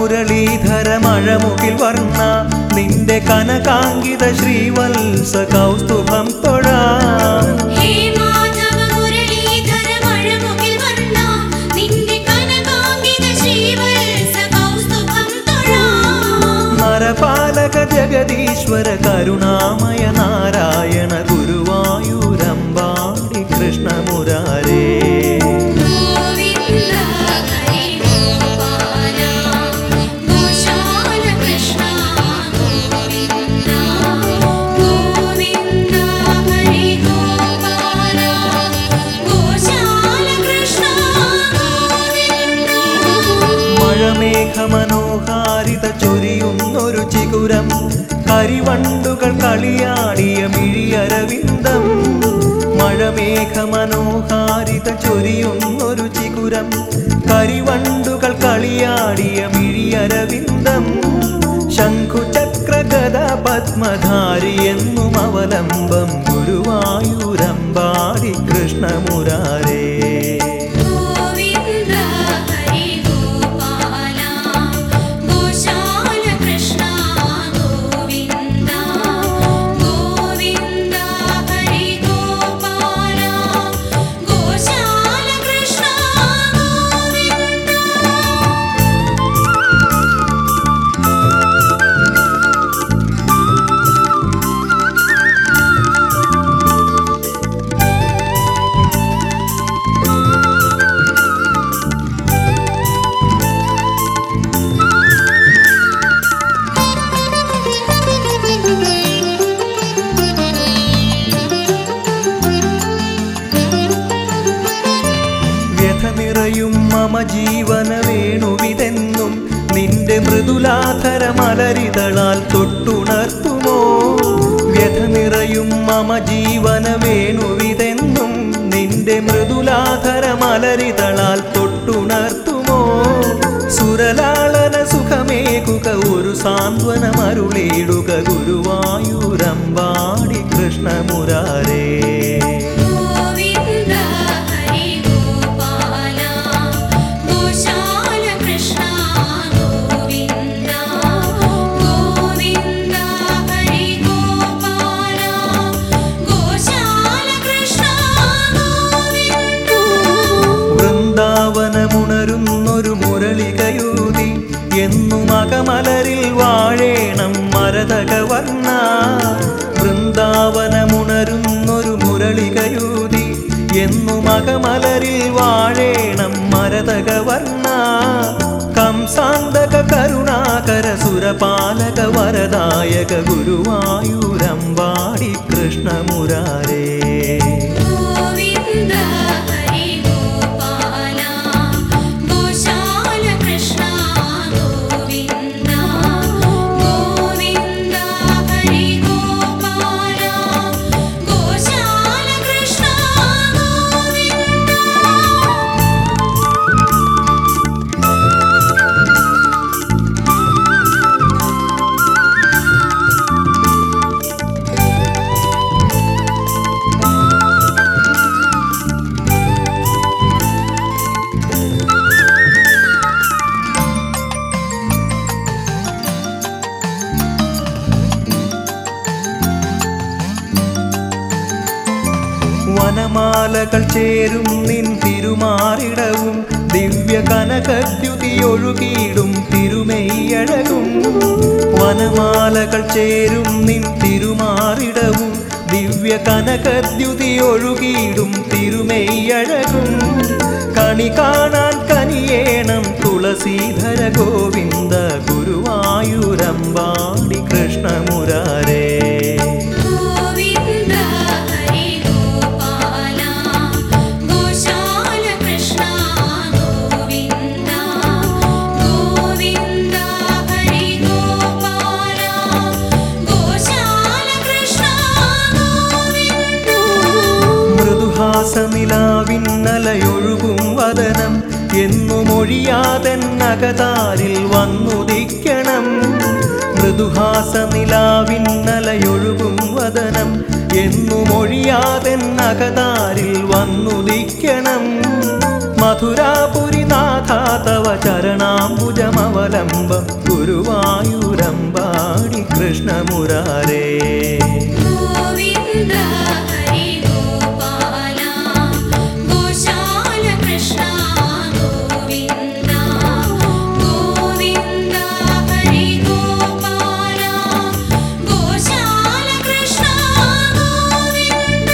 മുരളീധര മഴമുകിൽ വർണ്ണ നിന്റെ കനകാങ്കിത ശ്രീവത്സ കൗസ്തുഭം തൊഴാം ഹേ മാധവ മുരളീധര മഴമുകിൽ വർണ്ണ നിന്റെ കനകാംഗിത ശ്രീവത്സ കൗസ്തുഭം തൊഴാം നരപാലക ജഗദീശ്വര കരുണാമയ നാരായണ ഗുരുവായൂരമ്പാടി കൃഷ്ണമുരാരേ ഗോവിന്ദ ഹരി ഗോപാല ഗോശാല കൃഷ്ണ ഗോവിന്ദ ഗോവിന്ദ ഹരി ഗോപാല ഗോശാല കൃഷ്ണ ഗോവിന്ദ മഴമേഘമനോഹാരിത ചൊരിയുന്നൊരു ചികുരം കരിവണ്ടുകൾ കളിയാടിയ മിഴിയരവിന്ദം മഴമേഘമനോഹാരിത ചൊരിയുന്നൊരു ചികുരം കരിവണ്ടുകൾ കളിയാടിയ മിഴിയരവിന്ദം ശംഖുചക്രഗത പത്മധാരി എന്നും അവലംബം ഗുരുവായൂരമ്പാടി കൃഷ്ണമുരാരേ ഗോവിന്ദ ഹരി ഗോപാല ഗോശാല കൃഷ്ണ ഗോവിന്ദ ഗോവിന്ദ ഹരി ഗോപാല ഗോശാല കൃഷ്ണ ഗോവിന്ദ വ്യഥ നിറയും മമ ജീവന വേണുവിതെന്നും നിന്റെ മൃദുലാധര മലരിതളാൽ തൊട്ടുണർത്തുമോ വ്യഥ നിറയും മമ ജീവന വേണുവിതെന്നും നിന്റെ മൃദുലാധര മലരിതളാൽ തൊട്ടുണർത്തുമോ സുരലാളന സുഖമേകുക ഒരു സാന്ത്വനമരുളിടുക ഗുരുവായൂരമ്പാടി കൃഷ്ണമുരാരേ ഗോവിന്ദ ഹരി ഗോപാല ഗോശാല കൃഷ്ണ ഗോവിന്ദ ഗോവിന്ദ ഹരി ഗോപാല ഗോശാല കൃഷ്ണ ഗോവിന്ദ വൃന്ദാവനമുണരുന്നൊരു മുരളികയൂതി എന്നും അകമലരിൽ വാഴേണം മരതകവർണ്ണ വൃന്ദാവനമുണരുന്നൊരു മുരളികയൂതി എന്നും അകമലരിൽ വാഴേണം മരതകവർണ്ണ കംസാന്തക കരുണാകര സുരപാലക വരദായക ഗുരുവായൂരമ്പാടി കൃഷ്ണമുരാരേ ഗോവിന്ദ ഹരി ഗോപാല ഗോശാല കൃഷ്ണ ഗോവിന്ദ ഗോവിന്ദ ഹരി ഗോപാല ഗോശാല കൃഷ്ണ ഗോവിന്ദ വനമാലകൾ ചേരും നിൻ തിരുമാറിടവും ദിവ്യ കനകദ്യുതി ഒഴുകിയിടും തിരുമെയ്യഴകും വനമാലകൾ ചേരും നിൻ തിരുമാറിടവും ദിവ്യ കനകദ്യുതി ഒഴുകിയിടും തിരുമെയ്യഴകും കണി കാണാൻ കനിയേണം തുളസീധര ഗോവിന്ദ ഗുരുവായൂരമ്പാടി കൃഷ്ണമുരാരേ ഗോവിന്ദ ഹരി ഗോപാല ഗോശാല കൃഷ്ണ ഗോവിന്ദ ഗോവിന്ദ ഹരി ഗോപാല ഗോശാല കൃഷ്ണ ഗോവിന്ദ മൃദുഹാസനിലാവിന്നലയൊഴുകും വദനം എന്നുമൊഴിയാതെന്നകതാരിൽ വന്നുദിക്കണം മൃദുഹാസനിലാവിന്നലയൊഴുകും വദനം എന്നുമൊഴിയാതെന്നകതാരിൽ വന്നുദിക്കണം മധുരാപുരിനാഥ തവ ചരണാംബുജമവലംബം ഗുരുവായൂരമ്പാടി കൃഷ്ണമുരാരേ ഗോവിന്ദ ഹരി ഗോപാല ഗോശാല കൃഷ്ണ ഗോവിന്ദ ഗോവിന്ദ ഹരി ഗോപാല ഗോശാല കൃഷ്ണ ഗോവിന്ദ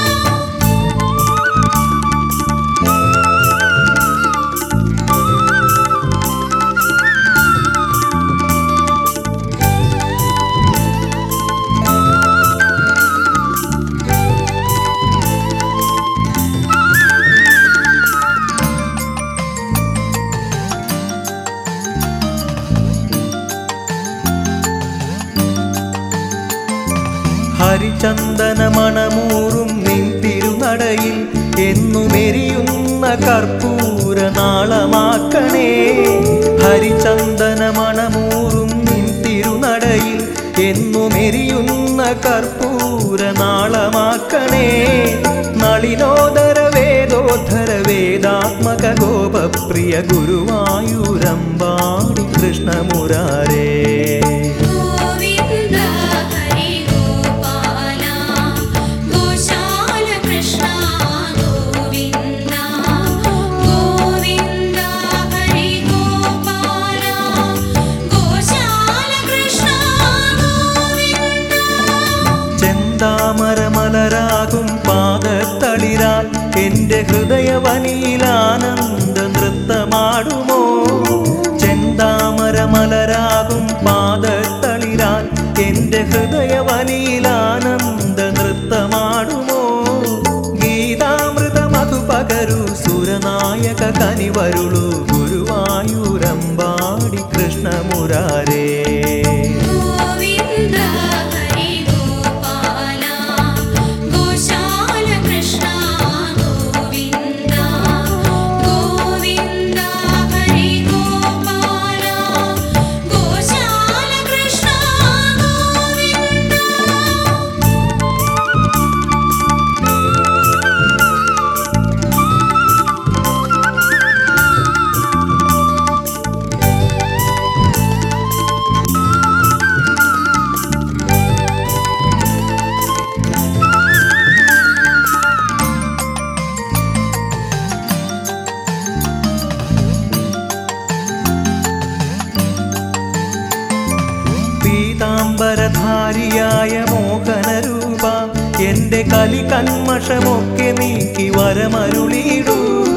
ഹരിചന്ദന മണമൂറും നിൻ തിരുനടയിൽ എന്നുമെരിയുന്ന കർപ്പൂര നാളമാക്കണേ ഹരിചന്ദന മണമൂറും നിൻ തിരുനടയിൽ എന്നുമെരിയുന്ന കർപ്പൂര നാളമാക്കണേ നളിനോദര വേദോദ്ധര വേദാത്മക ഗോപപ്രിയ ഗുരുവായൂരമ്പാടി കൃഷ്ണമുരാരേ ഗോവിന്ദ ഹരി ഗോപാല ഗോശാല കൃഷ്ണ ഗോവിന്ദ ഗോവിന്ദ ഹരി ഗോപാല ഗോശാല കൃഷ്ണ ഗോവിന്ദ ചെന്താമരമലരാകും പാദത്തളിരാൽ എൻ്റെ ഹൃദയവനിയിലാനന്ദ നൃത്തമാടുമോ ചെന്താമരമലരാകും പാദത്തളിരാൽ എൻ്റെ ഹൃദയവനിയിലാനന്ദ നൃത്തമാടുമോ ഗീതാമൃത മധു പകരു സുരനായക കനിവരുളു ഗുരുവായൂരമ്പാടി കൃഷ്ണമുരാരേ ഗോവിന്ദ ഹരി ഗോപാല ഗോശാല കൃഷ്ണ ഗോവിന്ദ ഗോവിന്ദ ഹരി ഗോപാല ഗോശാല കൃഷ്ണ ഗോവിന്ദ പീതാംബരധാരിയായ മോഹനരൂപ എന്റെ കലി കന്മഷമൊക്കെ നീക്കി വരമരുളിടൂ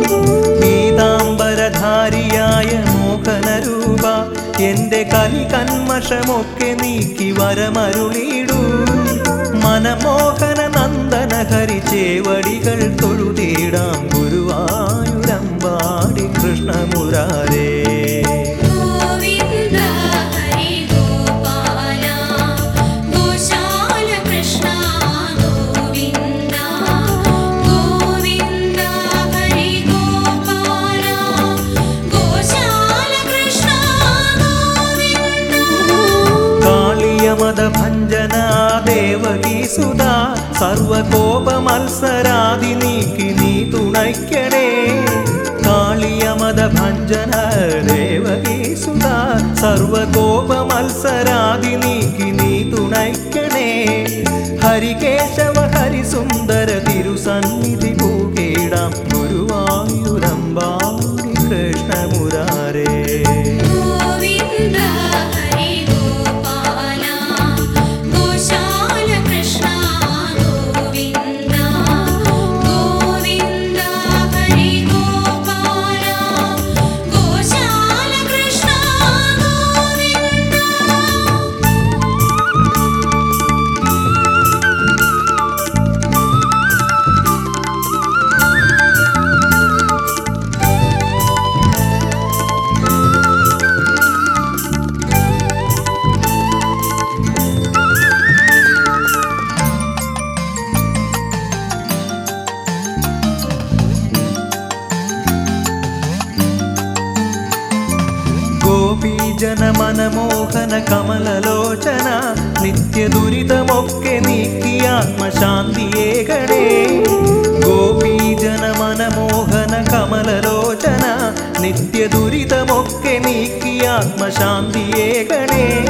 പീതാംബരധാരിയായ മോഹനരൂപ എന്റെ കലി കന്മഷമൊക്കെ നീക്കി വരമരുളിടൂ മനമോഹന നന്ദന ഹരി ചേവടികൾ തൊഴുതീടാം ഗുരുവായൂരമ്പാടി കൃഷ്ണമുരാരേ ഗോവിന്ദ ഹരി ഗോപാല ഗോശാല കൃഷ്ണ ഗോവിന്ദ ഗോവിന്ദ ഹരി ഗോപാല ഗോശാല കൃഷ്ണ ഗോവിന്ദ കാളിയമത ഭഞ്ജന ദേവകീ സുധാ സർവകോപ മത്സരാദി നീക്കി നീ തുണയ്ക്കണേ കാളിയമത ഭഞ്ജന ദേവകീ സുധാ സർവകോപ മത്സരാദി നീക്കി നീ തുണയ്ക്കണേ ഹരികേശവ ഹരിസുന്ദര തിരുസന്നിധി പൂകേടാം ഗുരുവായൂരമ്പാടി കൃഷ്ണമുരാരേ ഗോവിന്ദ ഹരി ഗോപാല ഗോശാല കൃഷ്ണ ഗോവിന്ദ ഗോവിന്ദ ഹരി ഗോപാല ഗോശാല കൃഷ്ണ ഗോവിന്ദ ഗോപീജന മനമോഹന കമലലോചന നിത്യ ദുരിതമൊക്കെ നീക്കി ആത്മശാന്തിയേകണേ ഗോപീജന മനമോഹന കമലലോചന നിത്യദുരിതമൊക്കെ നീക്കി ആത്മശാന്തിയേകണേ